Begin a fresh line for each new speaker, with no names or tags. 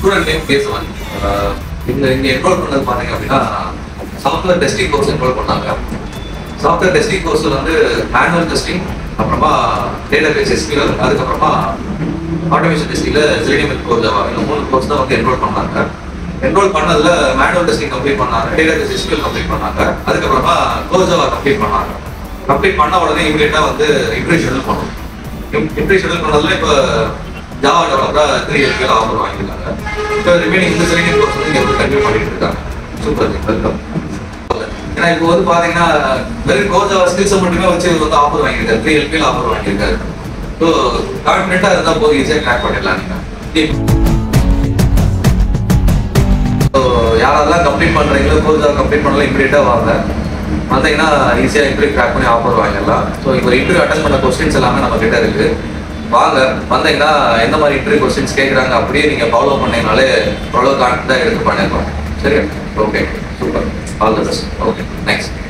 student name பேசுவாங்க இந்த இங்க என்ரோல் பண்ணது பாத்தீங்க அப்படின்னா சாஃப்ட்வேர் டெஸ்டிங் கோர்ஸ் என்ரோல் பண்ணாங்க சாஃப்ட்வேர் டெஸ்டிங் கோர்ஸ்ல வந்து மேனுவல் டெஸ்டிங் அப்புறமா டேட்டா பேஸ் எஸ்கியூஎல் அதுக்கப்புறமா ஆட்டோமேஷன் டெஸ்டிங்ல ஜெடிஎம்எல் கோர் ஜாவா இந்த மூணு கோர்ஸ் தான் வந்து என்ரோல் பண்ணாங்க என்ரோல் பண்ணதுல மேனுவல் டெஸ்டிங் கம்ப்ளீட் பண்ணாங்க டேட்டா பேஸ் எஸ்கியூஎல் கம்ப்ளீட் பண்ணாங்க அதுக்கப்புறமா கோர் ஜாவா கம்ப்ளீட் பண்ணாங்க கம்ப்ளீட் பண்ண உடனே இமீடியட்டா வந்து இன்டர்வியூ ஷெடியூல் பண்ணணும் இன்டர்வியூ ஷெடியூல் பண்ணதுல இப்போ ஜாவா டெவலப்பரா த்ரீ இயர்க்கு ஆஃபர் வாங்கியிருக்காங்க இப்போ ரிமைனிங் இந்த செகண்ட் கோர்ஸ் வந்து இங்க வந்து கண்டினியூ பண்ணிட்டு இருக்காங்க சூப்பர் வெல்கம் ஏன்னா இப்போ வந்து பாத்தீங்கன்னா வெறும் கோஜா ஸ்கில்ஸ் மட்டுமே வச்சு இவர் வந்து ஆஃபர் வாங்கியிருக்காரு த்ரீ எல்பியில் ஆஃபர் வாங்கியிருக்காரு ஸோ கான்ஃபிடென்ட்டா இருந்தால் போதும் ஈஸியாக கிராக் பண்ணிடலாம் நீங்க ஸோ யாரெல்லாம் கம்ப்ளீட் பண்றீங்களோ கோஜா கம்ப்ளீட் பண்ணலாம் இமீடியட்டாக வாங்க வந்தீங்கன்னா ஈஸியாக இன்டர்வியூ கிராக் பண்ணி ஆஃபர் வாங்கிடலாம் ஸோ இப்போ இன்டர்வியூ அட்டன் பண்ண கொஸ்டின்ஸ் எல்லாமே நம்ம கிட்ட இருக்கு வாங்க வந்தீங்கன்னா எந்த மாதிரி இன்டர்வியூ கொஸ்டின்ஸ் கேட்குறாங்க அப்படியே நீங்கள் ஃபாலோ பண்ணீங்கனாலே ஓரளவு கான்ஃபிடண்டாக எடுத்து பண்ணிடலாம் சரி okay super all the best okay next